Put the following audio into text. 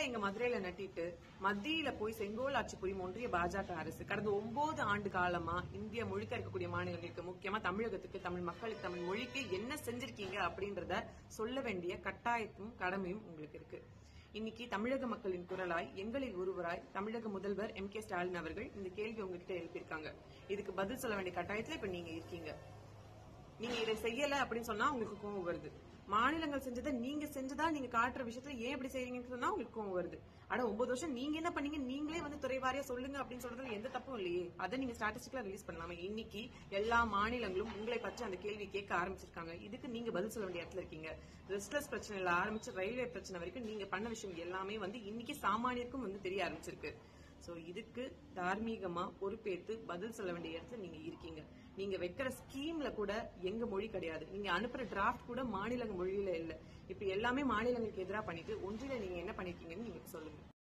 எங்க மதுரையில நட்டிட்டு மத்தியில போய் செங்கோல் ஆட்சி புரியும் ஒன்றிய பாஜக அரசு கடந்த ஒன்பது ஆண்டு காலமா இந்தியா முழுக்க இருக்கக்கூடிய மாநிலங்களுக்கு முக்கியமா தமிழகத்துக்கு தமிழ் மக்களுக்கு தமிழ் மொழிக்கு என்ன செஞ்சிருக்கீங்க அப்படின்றத சொல்ல வேண்டிய கட்டாயத்தும் கடமையும் உங்களுக்கு இருக்கு இன்னைக்கு தமிழக மக்களின் குரலாய் எங்களில் ஒருவராய் தமிழக முதல்வர் எம் கே ஸ்டாலின் அவர்கள் இந்த கேள்வி உங்ககிட்ட எழுப்பியிருக்காங்க இதுக்கு பதில் சொல்ல வேண்டிய கட்டாயத்துல இப்ப நீங்க இருக்கீங்க நீங்க இதை செய்யல அப்படின்னு சொன்னா உங்களுக்கு கோவம் வருது மாநிலங்கள் செஞ்சதை நீங்க செஞ்சதா நீங்க காட்டுற விஷயத்துல ஏன் இப்படி செய்றீங்கன்னு சொன்னா உங்களுக்கு கோவம் வருது ஆனா ஒன்பது வருஷம் நீங்க என்ன பண்ணீங்க நீங்களே வந்து துறைவாரியா சொல்லுங்க அப்படின்னு சொல்றதுல எந்த தப்பும் இல்லையே அதை நீங்க ஸ்டாட்டிஸ்டிக்ல ரிலீஸ் பண்ணலாமா இன்னைக்கு எல்லா மாநிலங்களும் உங்களை பற்றி அந்த கேள்வி கேட்க ஆரம்பிச்சிருக்காங்க இதுக்கு நீங்க பதில் சொல்ல வேண்டிய இடத்துல இருக்கீங்க ரெஸ்ட்லெஸ் பிரச்சனைல ஆரம்பிச்சு ரயில்வே பிரச்சனை வரைக்கும் நீங்க பண்ண விஷயம் எல்லாமே வந்து இன்னைக்கு சாமானியருக்கும் வந்து தெரிய ஆரம்பிச்சிருக்கு சோ இதுக்கு தார்மீகமா பொறுப்பேற்று பதில் சொல்ல வேண்டிய இடத்துல நீங்க இருக்கீங்க நீங்க வைக்கிற ஸ்கீம்ல கூட எங்க மொழி கிடையாது நீங்க அனுப்புற டிராஃப்ட் கூட மாநில மொழியில இல்ல இப்ப எல்லாமே மாநிலங்களுக்கு எதிராக பண்ணிட்டு ஒன்றில நீங்க என்ன பண்ணிருக்கீங்கன்னு நீங்க சொல்லுங்க